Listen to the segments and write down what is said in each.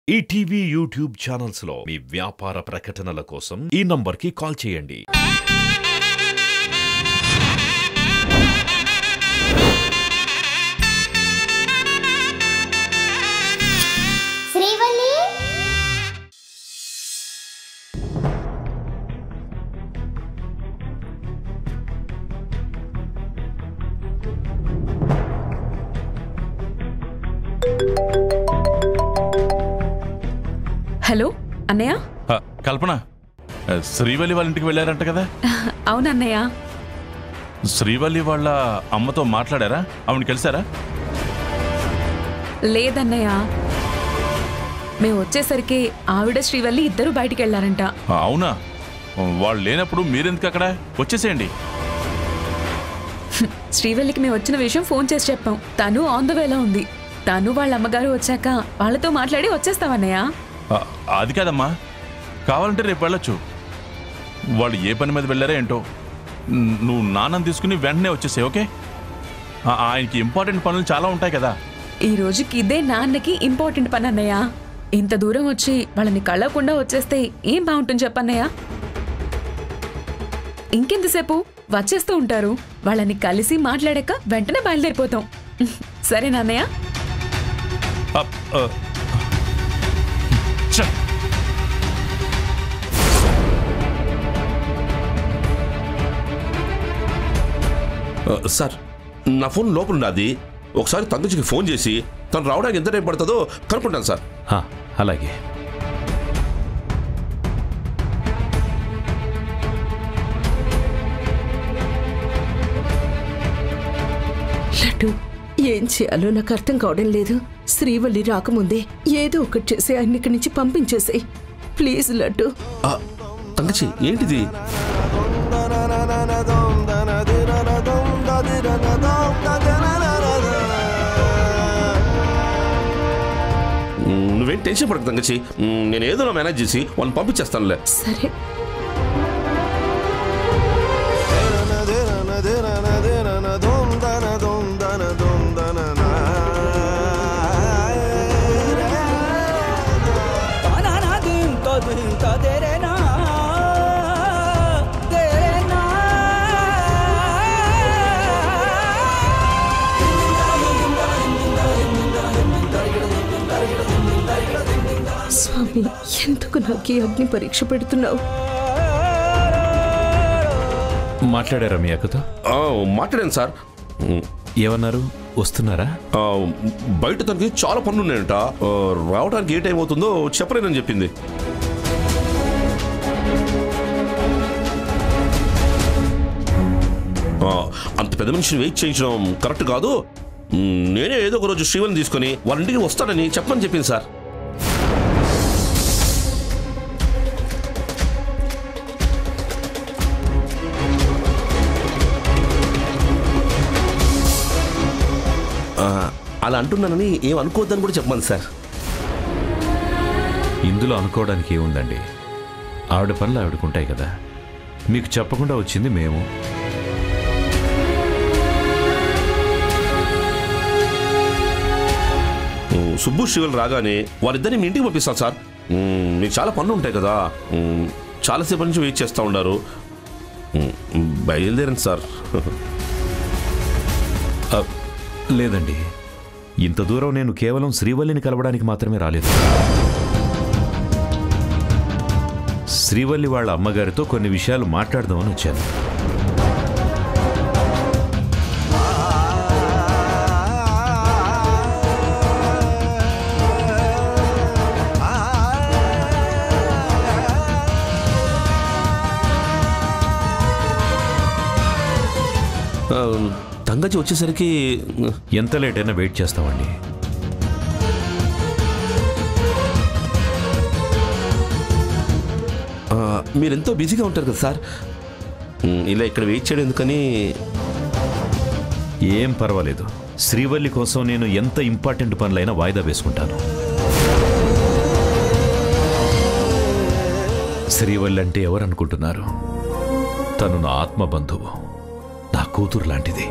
ETV YouTube channels లో మీ వ్యాపార ప్రకటనల కోసం ఈ నంబర్కి కాల్ చేయండి శ్రీవల్లి హలో అన్నయ్య ఆ, కల్పన ఆ, శ్రీవల్లి వాళ్ళ ఇంటికి వెళ్ళారంట కదా అవునన్నయ్య శ్రీవల్లి వాళ్ళ అమ్మతో మాట్లాడారా ఆవిడ కలిసారా లేదన్నయ్య మేము వచ్చేసరికి ఆవిడ శ్రీవల్లి ఇద్దరు బయటికి వెళ్ళారంట ఆ, అవునా వాళ్ళు లేనప్పుడు మీరెందుకు అక్కడ వచ్చేసేయండి శ్రీవల్లికి మేము వచ్చిన విషయం ఫోన్ చేసి చెప్పాం తను ఆన్ ద వేలో ఉంది తను వాళ్ళ అమ్మగారు వచ్చాక వాళ్ళతో మాట్లాడి వచ్చేస్తామన్నయ్య ఆ, అది కాదమ్మా కావాలంటే రేపు వెళ్ళొచ్చు వాళ్ళు ఏ పని మీద వెళ్ళారా ఏంటో ను- నువ్వు నాన్నని తీసుకుని వెంటనే వచ్చేసాయి ఓకే ఆ, ఆయనకి ఇంపార్టెంట్ పనులు చాలా ఉంటాయి కదా ఈ రోజుకి ఇదే నాన్నకి ఇంపార్టెంట్ పని అన్నయ్య ఇంత దూరం వచ్చి వాళ్ళని కళ్ళకుండా వచ్చేస్తే ఏం బాగుంటుంది చెప్పన్నయ్య ఇంకెంతసేపు వచ్చేస్తూ ఉంటారు వాళ్ళని కలిసి మాట్లాడాక వెంటనే బయలుదేరిపోతాం సరే నాన్నయ్య ఆ, ఆ. ఛ! ఆ, సార్ నా ఫోన్ లోపల ఉన్నది ఒకసారి తంగచికి ఫోన్ చేసి తను రావడానికి ఎంత టైం పడుతుందో కనుక్కుంటాను సార్ హా, అలాగే లడ్డు ఏం చేయాలో నాకు అర్థం కావడం లేదు శ్రీవల్లి రాకముందే ఏదో ఒకటి చేసి ఆయన ఇక్కడి నుంచి పంపించేసేయ్ ప్లీజ్ లడ్డు ఆ, తంగచి ఏంటిది మ్, నువ్వేం టెన్షన్ పడకు తంగచి మ్, నేను ఏదో మేనేజ్ చేసి వాళ్ళని పంపించేస్తానులే సరే Banana din to din to dere na dere na స్వామి ఎందుకు నాకు ఈ అగ్ని పరీక్ష పెడుతున్నావు మాట్లాడారా మీ అక్కతో ఆ, మాట్లాడాను సార్ మ్, ఏమన్నారు వస్తున్నారా ఆ, బయట తనకి చాలా పనులు ఉన్నాయంట ఆ, రావడానికి ఏ టైం అవుతుందో చెప్పలేనని చెప్పింది ఆ, అంత పెద్ద మనిషిని వెయిట్ చేయించడం కరెక్ట్ కాదు మ్, నేనే ఏదో ఒక రోజు శ్రీవల్ని తీసుకొని వాళ్ళ ఇంటికి వస్తానని చెప్పమని చెప్పింది సార్ ఆ, అలా అంటున్నానని ఏం అనుకోవద్దని కూడా చెప్పమని సార్ ఇందులో అనుకోవడానికి ఏముందండి ఆవిడ పనులు ఆవిడకుంటాయి కదా మీకు చెప్పకుండా వచ్చింది మేము ఉమ్, సుబ్బు శివల్ రాగానే వారిద్దరిని మీ ఇంటికి పంపిస్తాను సార్ ఉమ్, మీకు చాలా పనులు ఉంటాయి కదా ఉమ్, చాలాసేపు నుంచి వెయిట్ చేస్తూ ఉన్నారు ఉమ్, బయలుదేరండి సార్ ఆ, లేదండి ఇంత దూరం నేను కేవలం శ్రీవల్లిని కలవడానికి మాత్రమే రాలేదు శ్రీవల్లి వాళ్ళ అమ్మగారితో కొన్ని విషయాలు మాట్లాడదామని వచ్చాను ఆ, తంగచి వచ్చేసరికి ఎంత లేట్ అయినా వెయిట్ చేస్తామండి ఆ, మీరెంతో బిజీగా ఉంటారు కదా సార్ ఉమ్, ఇలా ఇక్కడ వెయిట్ చేయడం ఎందుకని ఏం పర్వాలేదు శ్రీవల్లి కోసం నేను ఎంత ఇంపార్టెంట్ పనులైనా వాయిదా వేసుకుంటాను శ్రీవల్లి అంటే ఎవరనుకుంటున్నారు తను నా ఆత్మ బంధువు నా కూతురు లాంటిది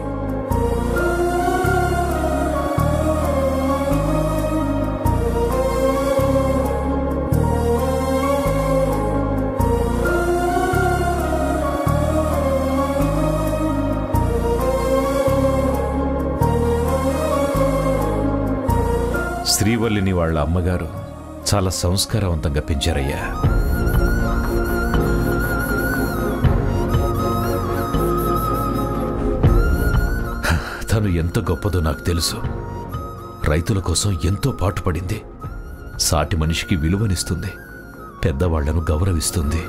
శ్రీవల్లిని వాళ్ళ అమ్మగారు చాలా సంస్కారవంతంగా పెంచారయ్యా తను ఎంత గొప్పదో నాకు తెలుసు రైతుల కోసం ఎంతో పాటుపడింది సాటి మనిషికి విలువనిస్తుంది పెద్దవాళ్లను గౌరవిస్తుంది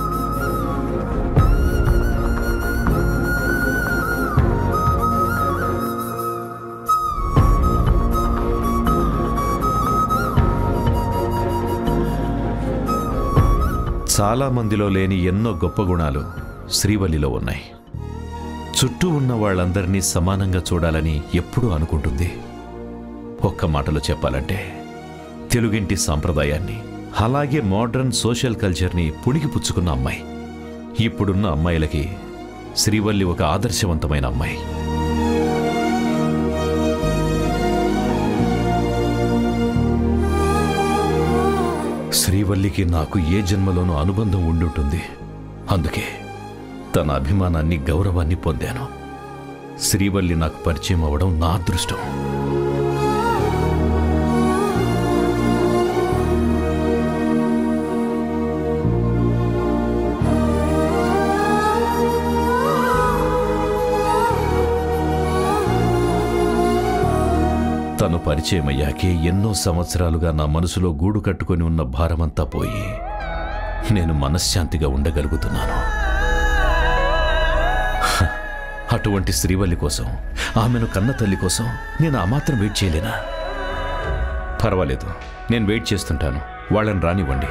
చాలా మందిలో లేని ఎన్నో గొప్ప గుణాలు శ్రీవల్లిలో ఉన్నాయి చుట్టూ ఉన్న వాళ్ళందరినీ సమానంగా చూడాలని ఎప్పుడూ అనుకుంటుంది ఒక్క మాటలో చెప్పాలంటే తెలుగింటి సాంప్రదాయాన్ని అలాగే మోడర్న్ సోషల్ కల్చర్ని పుణికి పుచ్చుకున్న అమ్మాయి ఇప్పుడున్న అమ్మాయిలకి శ్రీవల్లి ఒక ఆదర్శవంతమైన అమ్మాయి శ్రీవల్లికి నాకు ఏ జన్మలోనూ అనుబంధం ఉండుంటుంది అందుకే తన అభిమానాన్ని గౌరవాన్ని పొందాను శ్రీవల్లి నాకు పరిచయం అవ్వడం నా అదృష్టం తను పరిచయం అయ్యాకే ఎన్నో సంవత్సరాలుగా నా మనసులో గూడు కట్టుకొని ఉన్న భారమంతా పోయి నేను మనశ్శాంతిగా ఉండగలుగుతున్నాను హ, అటువంటి శ్రీవల్లి కోసం ఆమెను కన్న తల్లి కోసం నేను ఆ మాత్రం వెయిట్ చేయలేనా పర్వాలేదు నేను వెయిట్ చేస్తుంటాను వాళ్ళని రానివ్వండి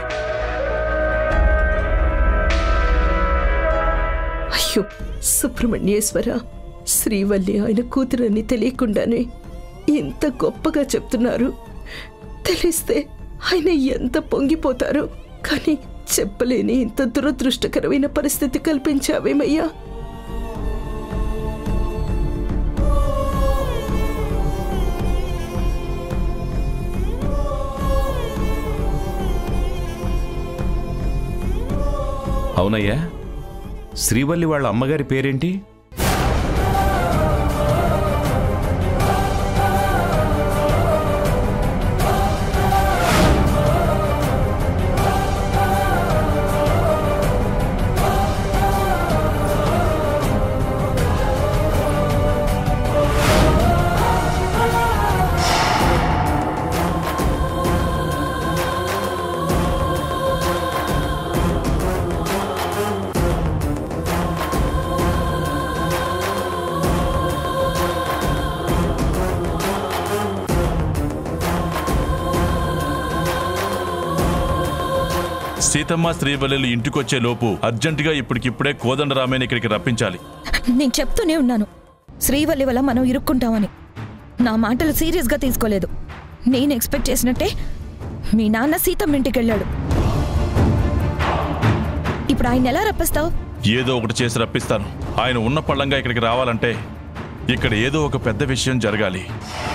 అయ్యో సుబ్రహ్మణ్యేశ్వర శ్రీవల్లి ఆయన కూతురని తెలియకుండానే ఇంత గొప్పగా చెప్తున్నారు తెలిస్తే ఆయన ఎంత పొంగిపోతారో కానీ చెప్పలేని ఇంత దురదృష్టకరమైన పరిస్థితి కల్పించావేమయ్యా అవునయ్యా శ్రీవల్లి వాళ్ళ అమ్మగారి పేరేంటి సీతమ్మ శ్రీవల్లి ఇంటికొచ్చే లోపు అర్జెంటుగా ఇప్పటికిప్పుడే కోదండరామయ్యని ఇక్కడికి రప్పించాలి నేను చెప్తూనే ఉన్నాను శ్రీవల్లి వల్ల మనం ఇరుక్కుంటామని నా మాటలు సీరియస్గా తీసుకోలేదు నేను ఎక్స్పెక్ట్ చేసినట్టే మీ నాన్న సీతమ్మ ఇంటికి వెళ్ళాడు ఇప్పుడు ఆయన ఎలా రప్పిస్తావు ఏదో ఒకటి చేసి రప్పిస్తాను ఆయన ఉన్న పళ్ళంగా ఇక్కడికి రావాలంటే ఇక్కడ ఏదో ఒక పెద్ద విషయం జరగాలి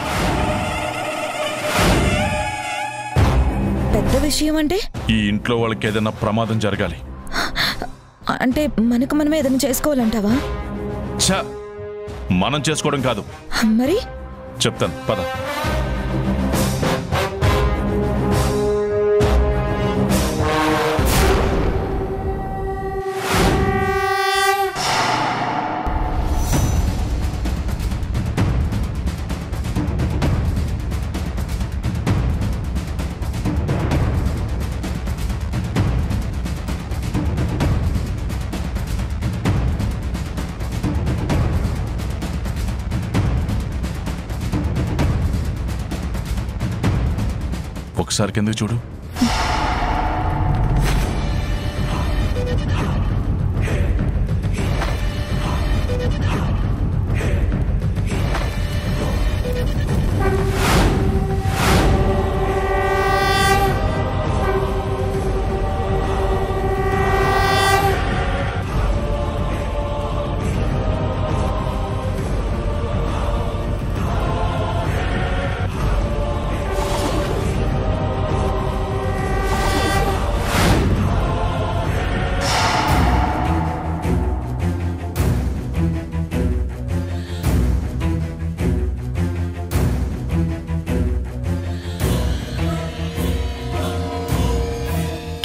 పెద్ద విషయం అంటే ఈ ఇంట్లో వాళ్ళకి ఏదైనా ప్రమాదం జరగాలి అంటే మనకు మనం ఏదైనా చేసుకోవాలంటావా ఛ మనం చేసుకోవడం కాదు మరి చెప్తాను పద ఒకసారి కిందకి చూడు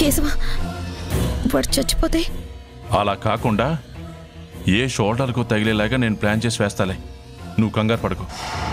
కేశవ వాడు చచ్చిపోతే అలా కాకుండా ఏ షోల్డర్కు తగిలేలాగా నేను ప్లాన్ చేసి వేస్తాలే నువ్వు కంగారు పడకు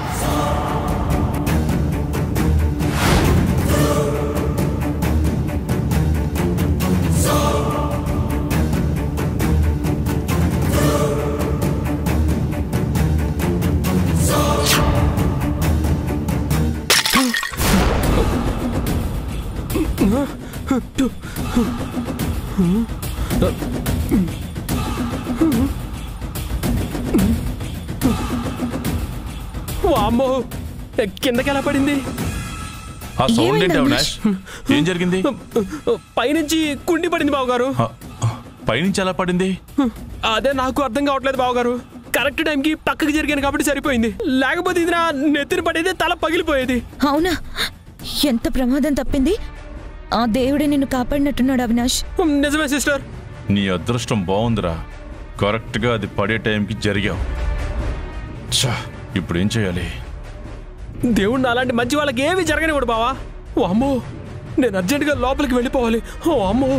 వామ్మో కిందకి ఎలా పడింది ఆ సౌండ్ ఏంటి ఏమైంది అవినాష్ ఏం జరిగింది పైనుంచి కుండి పడింది బావగారు ఆ, ఆ, పైనుంచి ఎలా పడింది అదే నాకు అర్థం కావట్లేదు బావగారు కరెక్ట్ టైంకి పక్కకి జరిగాను కాబట్టి సరిపోయింది లేకపోతే ఇది నా నెత్తిన పడేది తల పగిలిపోయేది అవునా ఎంత ప్రమాదం తప్పింది ఆ దేవుడే నిన్ను కాపాడినట్టున్నాడు అవినాష్ నిజమే సిస్టర్ నీ అదృష్టం బాగుందిరా కరెక్ట్గా అది పడే టైంకి జరిగావు ఛా, ఇప్పుడు ఏం చేయాలి దేవుడు అలాంటి మంచి వాళ్ళకి ఏమి జరగనివ్వడు బావా ఓ అమ్మో నేను అర్జెంటుగా లోపలికి వెళ్ళిపోవాలి ఓ అమ్మో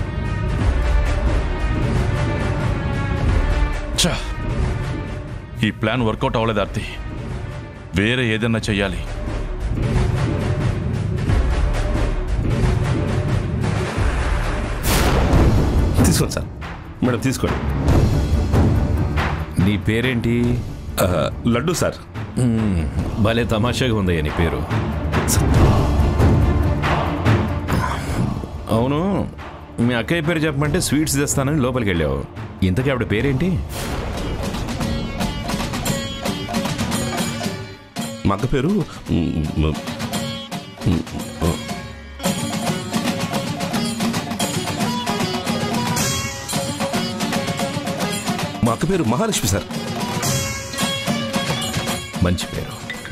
ఛా, ఈ ప్లాన్ వర్కౌట్ అవ్వలేదు ఆర్తి వేరే ఏదన్నా చెయ్యాలి తీసుకోండి సార్ మేడం తీసుకోండి నీ పేరేంటి ఆ, లడ్డు సార్ మ్మ్, భలే తమాషాగా ఉందయ్య నీ పేరు అవును మీ అక్కయ్య పేరు చెప్పమంటే స్వీట్స్ తెస్తానని లోపలికి వెళ్ళావు ఇంతకీ ఆవిడ పేరేంటి మా అక్క పేరు మ్, మ్, మ్, మ్, మా అక్క పేరు మహాలక్ష్మి సార్ మంచి పేరు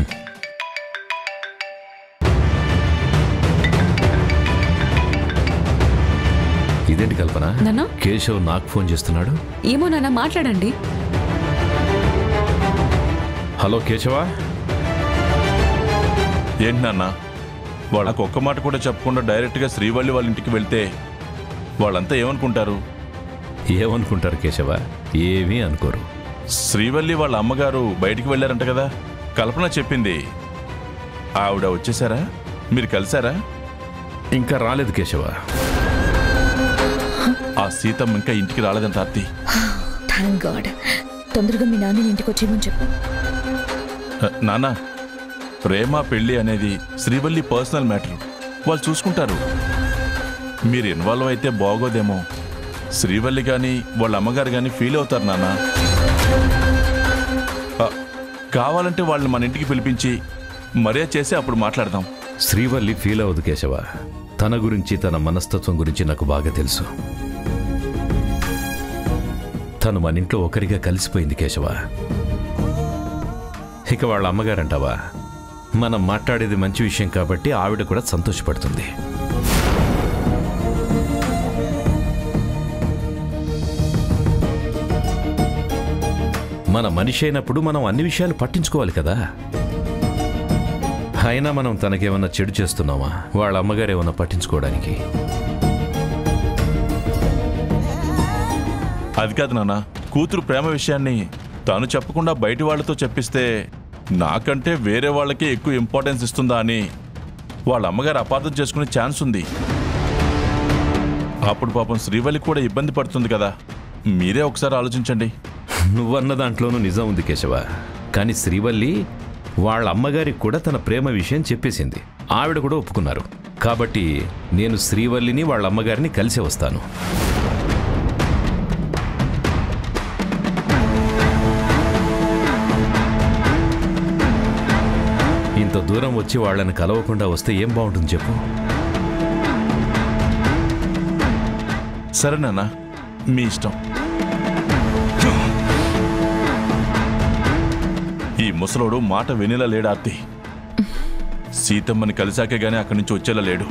ఇదేంటి కల్పన నాన్న? కేశవ్ నాకు ఫోన్ చేస్తున్నాడు ఏమో నాన్న మాట్లాడండి హలో కేశవా ఏంటి నాన్న వాళ్ళకు ఒక్క మాట కూడా చెప్పకుండా డైరెక్ట్గా శ్రీవల్లి వాళ్ళ ఇంటికి వెళ్తే వాళ్ళంతా ఏమనుకుంటారు ఏమనుకుంటారు కేశవ ఏమీ అనుకోరు శ్రీవల్లి వాళ్ళ అమ్మగారు బయటికి వెళ్ళారంట కదా కల్పన చెప్పింది ఆవిడ వచ్చేసారా మీరు కలిసారా ఇంకా రాలేదు కేశవ ఆ సీతమ్మ ఇంకా ఇంటికి రాలేదంట ఆర్తి థ్యాంక్ గాడ్ తొందరగా మీ నాన్నని ఇంటికి వచ్చేయమని చెప్పు హ, నాన్న ప్రేమ పెళ్లి అనేది శ్రీవల్లి పర్సనల్ మ్యాటర్ వాళ్ళు చూసుకుంటారు మీరు ఇన్వాల్వ్ అయితే బాగోదేమో శ్రీవల్లి కానీ వాళ్ళ అమ్మగారు కానీ ఫీల్ అవుతారు నాన్న ఆ, కావాలంటే వాళ్ళని మన ఇంటికి పిలిపించి మర్యాద చేసి అప్పుడు మాట్లాడదాం శ్రీవల్లి ఫీల్ అవ్వదు కేశవ తన గురించి తన మనస్తత్వం గురించి నాకు బాగా తెలుసు తను మన ఇంట్లో ఒకరిగా కలిసిపోయింది కేశవ ఇక వాళ్ళ అమ్మగారంటావా మనం మాట్లాడేది మంచి విషయం కాబట్టి ఆవిడ కూడా సంతోషపడుతుంది మన మనిషి అయినప్పుడు మనం అన్ని విషయాలు పట్టించుకోవాలి కదా అయినా మనం తనకేమన్నా చెడు చేస్తున్నామా వాళ్ళ అమ్మగారు ఏమన్నా పట్టించుకోవడానికి అది కాదు నాన్న కూతురు ప్రేమ విషయాన్ని తాను చెప్పకుండా బయటి వాళ్ళతో చెప్పిస్తే నాకంటే వేరే వాళ్ళకి ఎక్కువ ఇంపార్టెన్స్ ఇస్తుందా అని వాళ్ళ అమ్మగారు అపార్థం చేసుకునే ఛాన్స్ ఉంది అప్పుడు పాపం శ్రీవల్లి కూడా ఇబ్బంది పడుతుంది కదా మీరే ఒకసారి ఆలోచించండి నువ్వన్న దాంట్లోనూ నిజం ఉంది కేశవ కానీ శ్రీవల్లి వాళ్ళ అమ్మగారికి కూడా తన ప్రేమ విషయం చెప్పేసింది ఆవిడ కూడా ఒప్పుకున్నారు కాబట్టి నేను శ్రీవల్లిని వాళ్ళ అమ్మగారిని కలిసి వస్తాను ఇంత దూరం వచ్చి వాళ్ళని కలవకుండా వస్తే ఏం బాగుంటుంది చెప్పు సరే నాన్న మీ ఇష్టం ఈ ముసలోడు మాట వినేలా లేడు ఆర్తి సీతమ్మని కలిసాకే గానీ అక్కడి నుంచి వచ్చేలా లేడు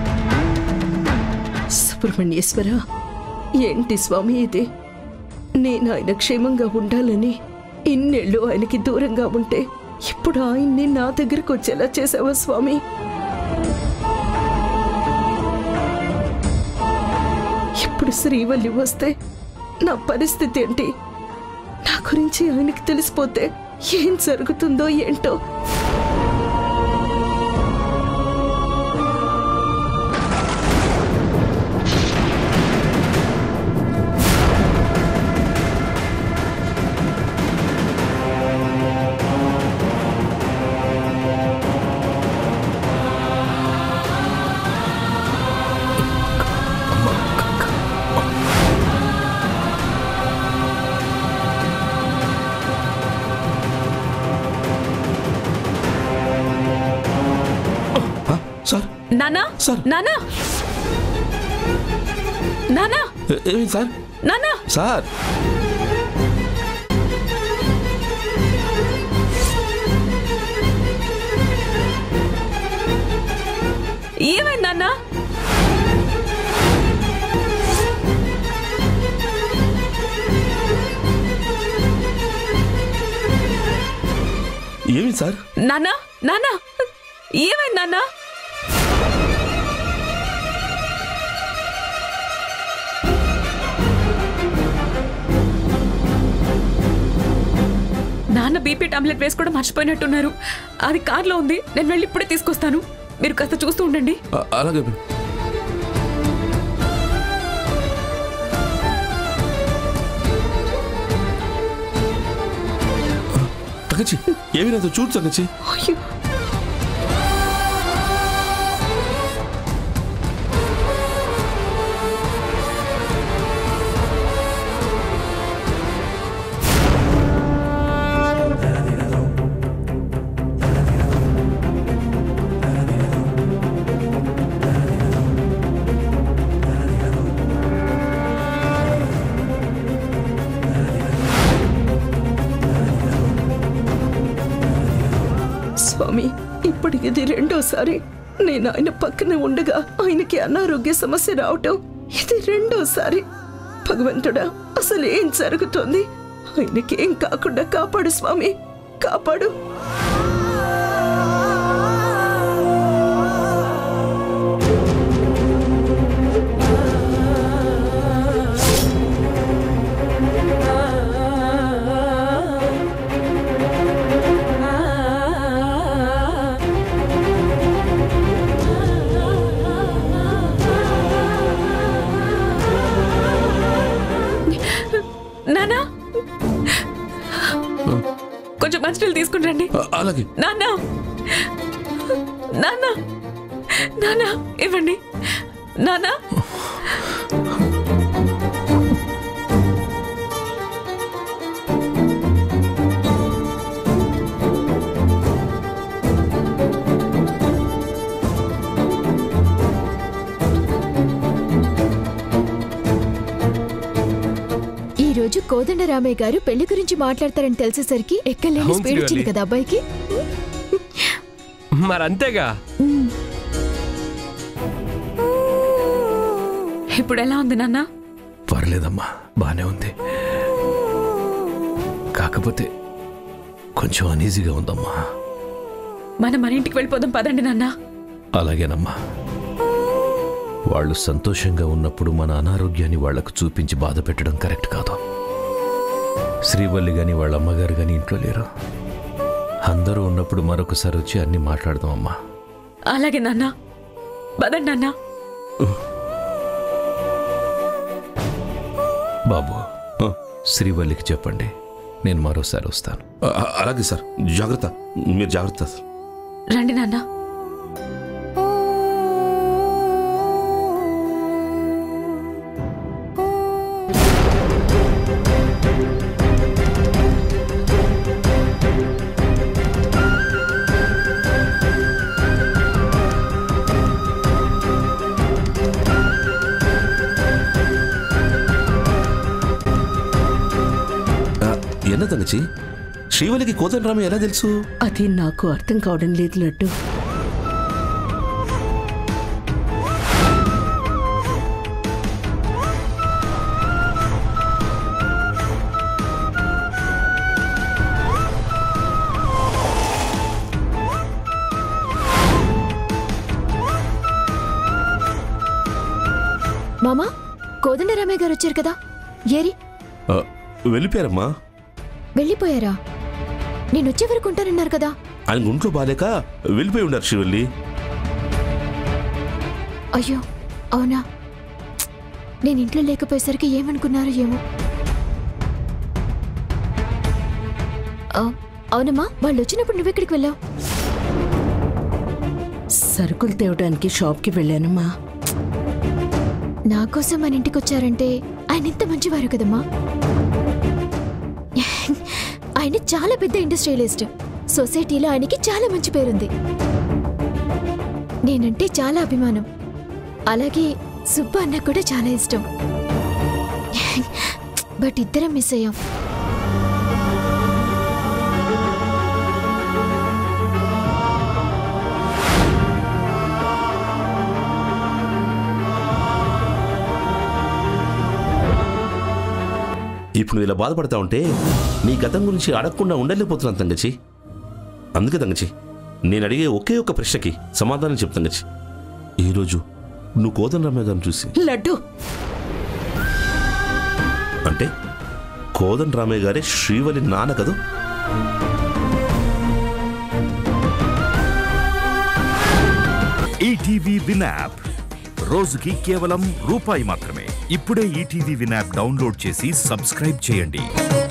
సుబ్రహ్మణ్యేశ్వర ఏంటి స్వామి ఇది నేను ఆయన క్షేమంగా ఉండాలని ఇన్నేళ్ళు ఆయనకి దూరంగా ఉంటే ఇప్పుడు ఆయన్ని నా దగ్గరకు వచ్చేలా చేసావా స్వామి ఇప్పుడు శ్రీవల్లి వస్తే నా పరిస్థితి ఏంటి నా గురించి ఆయనకి తెలిసిపోతే ఏం జరుగుతుందో ఏంటో ఆ, సార్ నానా సార్. నానా నానా ఏ- ఏమైంది సార్ నానా సార్ ఏమైంది నాన్నా ఏమైంది సార్ నాన్నా నాన్నా ఏమైంది నాన్నా నాన్న బీపీ టాబ్లెట్ వేసుకోవడం మర్చిపోయినట్టున్నారు అది కార్లో ఉంది నేను వెళ్ళి ఇప్పుడే తీసుకొస్తాను మీరు కాస్త చూస్తూ ఉండండి ఆ, అలాగే తగ్గచ్చి ఏమైనా చూడు తగ్గచ్చి అయ్యో స్వామి ఇప్పటికిది రెండోసారి నేను ఆయన పక్కన ఉండగా ఆయనకి అనారోగ్య సమస్య రావటం ఇది రెండోసారి భగవంతుడా అసలు ఏం జరుగుతోంది ఆయనకి ఏం కాకుండా కాపాడు స్వామి కాపాడు నానా కొంచెం మంచినీళ్ళు తీసుకుని రండి ఆ, అలాగే నాన్న నాన్న నాన్న ఇవ్వండి నాన్న ఈ రోజు కోదండరామయ్య గారు పెళ్లి గురించి మాట్లాడతారని తెలిసేసరికి ఎక్కలేని అవును స్పీడ్ వచ్చింది శ్రీవల్లి. కదా అబ్బాయికి మరంతేగా ఇప్పుడు ఎలా ఉంది నాన్న పర్లేదమ్మా బానే ఉంది కాకపోతే కొంచెం అనీజీగా ఉందమ్మా మనం మన ఇంటికి వెళ్ళిపోదాం పదండి నాన్న అలాగేనమ్మా వాళ్ళు సంతోషంగా ఉన్నప్పుడు మన అనారోగ్యాన్ని వాళ్లకు చూపించి బాధ పెట్టడం కరెక్ట్ కాదు శ్రీవల్లి గాని వాళ్ళ అమ్మగారు గాని ఇంట్లో లేరు అందరూ ఉన్నప్పుడు మరొకసారి వచ్చి అన్ని మాట్లాడదాం అమ్మా అలాగే నాన్న పదండి నాన్న బాబు ఆ, శ్రీవల్లికి చెప్పండి నేను మరోసారి వస్తాను ఆ, అలాగే సార్ జాగ్రత్త మీరు జాగ్రత్త సార్ రండి నాన్న ఆ, ఎన్న తగ్గచ్చి శ్రీవల్లికి కోదండరామయ్య ఎలా తెలుసు అది నాకు అర్థం కావడం లేదు లడ్డు మామా కోదండరామయ్య గారు వచ్చారు కదా ఏరి ఆ, వెళ్ళిపోయారమ్మా వెళ్ళిపోయారా నేను వచ్చే వరకు ఉంటానన్నారు కదా ఆయన ఒంట్లో బాలేక వెళ్ళిపోయి ఉన్నారు శ్రీవల్లి అయ్యో అవునా ప్చ్! నేను ఇంట్లో లేకపోయేసరికి ఏమనుకున్నారో ఏమో ఆ, అవునమ్మా వాళ్ళు వచ్చినప్పుడు నువ్వెక్కడికి వెళ్ళావు సరుకులు తేవడానికి షాప్కి వెళ్ళానమ్మా నా కోసం మన ఇంటికి వచ్చారంటే ఆయన ఇంత మంచివారు కదమ్మా ఆయన చాలా పెద్ద ఇండస్ట్రియలిస్ట్ సొసైటీలో ఆయనకి చాలా మంచి పేరుంది నేనంటే చాలా అభిమానం అలాగే సుబ్బ అన్న కూడా చాలా ఇష్టం బట్ ఇద్దరం మిస్ అయ్యాం ఇప్పుడు నువ్వు ఇలా బాధపడతా ఉంటే నీ గతం గురించి అడగకుండా ఉండలేకపోతున్నాను తంగచి అందుకే తంగచి నేను అడిగే ఒకే ఒక్క ప్రశ్నకి సమాధానం చెప్తాను తంగచి ఈరోజు నువ్వు కోదండరామయ్య గారిని చూసి లడ్డు అంటే కోదండరామయ్య గారే శ్రీవల్లి నాన్న కదూ ఈటీవీ విన్ యాప్ రోజుకి కేవలం రూపాయి మాత్రమే ఇప్పుడే ఈటీవీ విన్ యాప్ డౌన్లోడ్ చేసి సబ్స్క్రైబ్ చేయండి